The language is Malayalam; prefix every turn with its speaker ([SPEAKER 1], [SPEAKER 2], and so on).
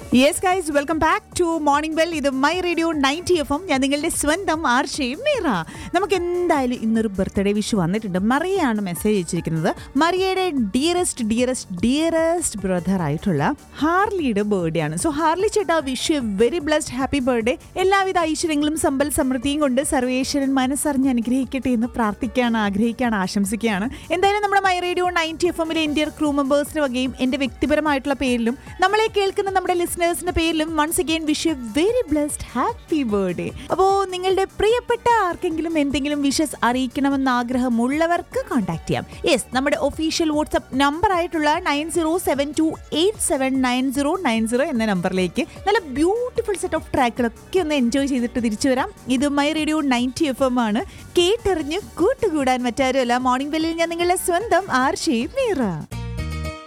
[SPEAKER 1] yes guys welcome back to morning well ഇത് my radio ninety F M ഞാൻ നിങ്ങളുടെ സ്വന്തം ആർഷയും മീറ നമുക്ക് എന്തായാലും ഇന്നൊരു ബർത്ത്ഡേ വിഷ് വന്നിട്ടുണ്ട് മറിയയാണ് മെസ്സേജ് അയച്ചിരിക്കുന്നത് മറിയയുടെ ഡിയറസ്റ്റ് ഡിയറസ്റ്റ് ഡിയറസ്റ്റ് ബ്രദർ ആയിട്ടുള്ള ഹാർലിയുടെ ബർത്ത്ഡേ ആണ് സോ ഹാർലി ചേട്ടാ wish a very blessed happy birthday എല്ലാവിധ ഐശ്വര്യങ്ങളും സമ്പൽ സമൃദ്ധിയും കൊണ്ട് സർവേശ്വരൻ മനസ്സറിഞ്ഞ് അനുഗ്രഹിക്കട്ടെ എന്ന് പ്രാർത്ഥിക്കുകയാണ് ആഗ്രഹിക്കുകയാണ് ആശംസിക്കുകയാണ് എന്തായാലും നമ്മുടെ മൈ റേഡിയോ നയൻറ്റി എഫ് എമ്മിലെ ഇന്ത്യ ക്രൂ മെമ്പേഴ്സിന്റെ വകയും എന്റെ വ്യക്തിപരമായിട്ടുള്ള പേരിലും നമ്മളെ കേൾക്കുന്ന നമ്മുടെ ലിസണേഴ്സിന്റെ പേരിലും once again wish a very blessed happy birthday അപ്പോൾ നിങ്ങളുടെ പ്രിയപ്പെട്ട ആർക്കെങ്കിലും എന്തെങ്കിലും വിഷസ് അറിയിക്കണമെന്ന് ആഗ്രഹമുള്ളവർക്ക് കോൺടാക്ട് ചെയ്യാം യെസ് നമ്മുടെ ഒഫീഷ്യൽ വാട്സ്ആപ്പ് നമ്പർ ആയിട്ടുള്ള nine zero seven two eight seven nine zero nine zero എന്ന നമ്പറിലേക്ക് നല്ല ബ്യൂട്ടിഫുൾ സെറ്റ് ഓഫ് ട്രാക്കുകളൊക്കെ ഒന്ന് എൻജോയ് ചെയ്തിട്ട് തിരിച്ചു വരാം ഇത് my radio ninety F M ആണ് കേട്ടെറിഞ്ഞ് കൂട്ടുകൂടാൻ മറ്റാരുമല്ല മോർണിംഗ് ബെല്ലിൽ ഞാൻ നിങ്ങളുടെ സ്വന്തം ആർഷി മീറ